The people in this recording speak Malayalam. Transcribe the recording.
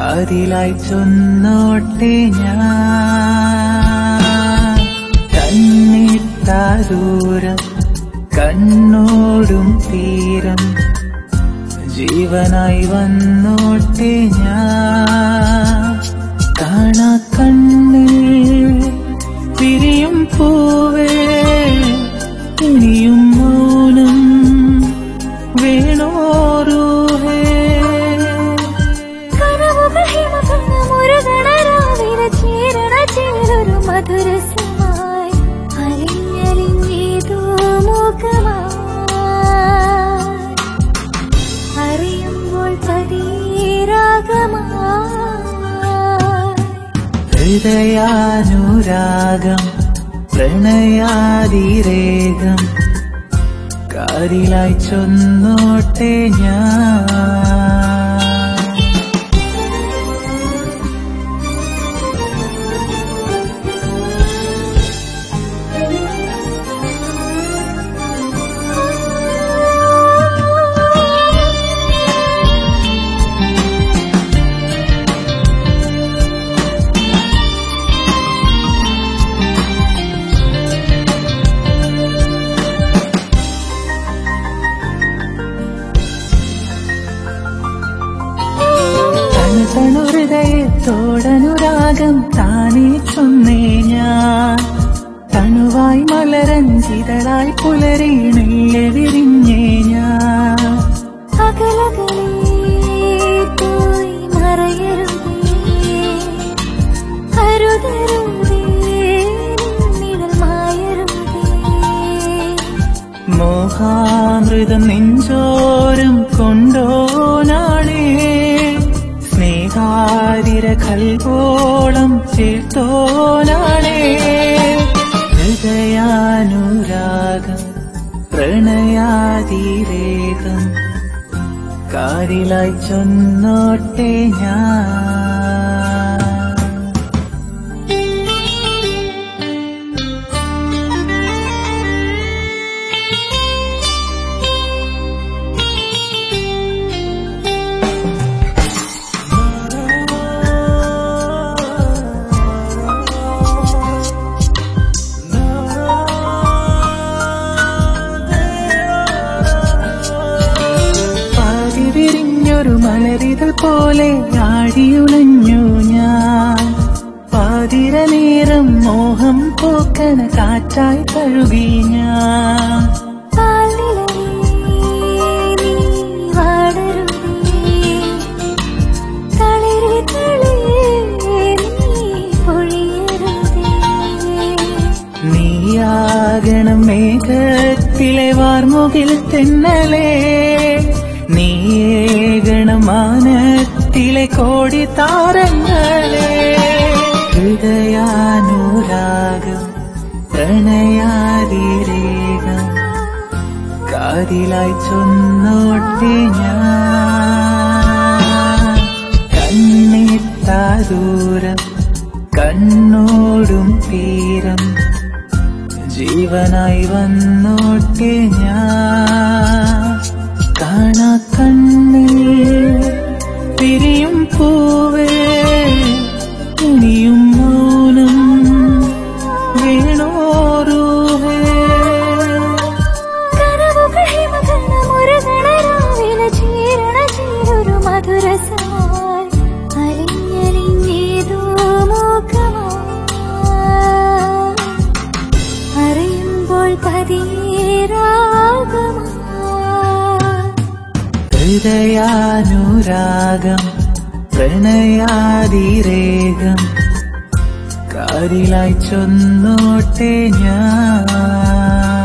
കാതിലായി ചൊന്നോട്ടെ ഞാൻ കണ്ണിട്ടാദൂരം കണ്ണോടും തീരം ജീവനായി വന്നോട്ടെ ഞാൻ കാണാ കണ്ണിൽ പിരിയും പൂവേ ഇനിയും മൗനം വേണോരൂഹേ കനവുകൾ ഹിമകണമുരുകണ രാവിലെ ചേരണ ചേരൊരു മധുരസമായി അലിഞ്ഞലിഞ്ഞേതോ മുഖമായി അറിയുമ്പോൾ പതീരാഗമായി ഹൃദയാനുരാഗം പ്രണയാതിരേകം കാതിലായി ചൊന്നോട്ടെ ഞാൻ തണുതണുഹൃദയത്തോടനുരാഗം താനേ ചൊന്നേ ഞാൻ തണുവായി മലരഞ്ചിതളായി പുലരീണില്ലെ വിരിഞ്ഞേ ഞാൻ അകലകളേ പോയി മറയരുതേ അരുതരുതേ നിന്നിഴൽ മായരുതേ മോഹാമൃതം നെഞ്ചോരം കൊണ്ടോനാണേ സ്നേഹാതിര കൽവോളം ചേർത്തോനാണേ ഹൃദയാനുരാഗം പ്രണയാതിരേകം കാരിലായി ചൊന്നോട്ടെ ഞാൻ പാതി വിരിഞ്ഞൊരു മലരിതൾ പോലെ ആടിയുലഞ്ഞു ഞാൻ പാതിര നേരം മോഹം പോക്കണ കാറ്റായി കഴുകി ഞാൻ പാൽനിലവേ നീ വാടരുതേ തളിരെ തളിരെ നീ പൊഴിയരുതേ നീയാകണം മേഘത്തിലെ വാർമുകിൽ തെന്നലേ നീയേകണം മാനത്തിലെ കോടി താരങ്ങളെ ഹൃദയാനുരാഗം പ്രണയാതിരേകം കാതിലായി ചൊന്നോട്ടെ ഞാൻ കണ്ണിത്താ ദൂരം കണ്ണോടും തീരം ജീവനായി വന്നോട്ടെ ഞാൻ കാണാ കണ്ണിൽ പിരിയും പൂവേ ഇനിയും മൗനം വേണോരൂഹേ കനവുകൾ ഹിമകണമുരുകണ രാവിലെ ചേരണ ചേരൊരു മധുരസമായി അലിഞ്ഞലിഞ്ഞേതോ മുഖമായി അറിയുമ്പോൾ പതീരാഗമായി ഹൃദയാനുരാഗം പ്രണയാതിരേകം കാരിലായി ചൊന്നോട്ടെ ഞാൻ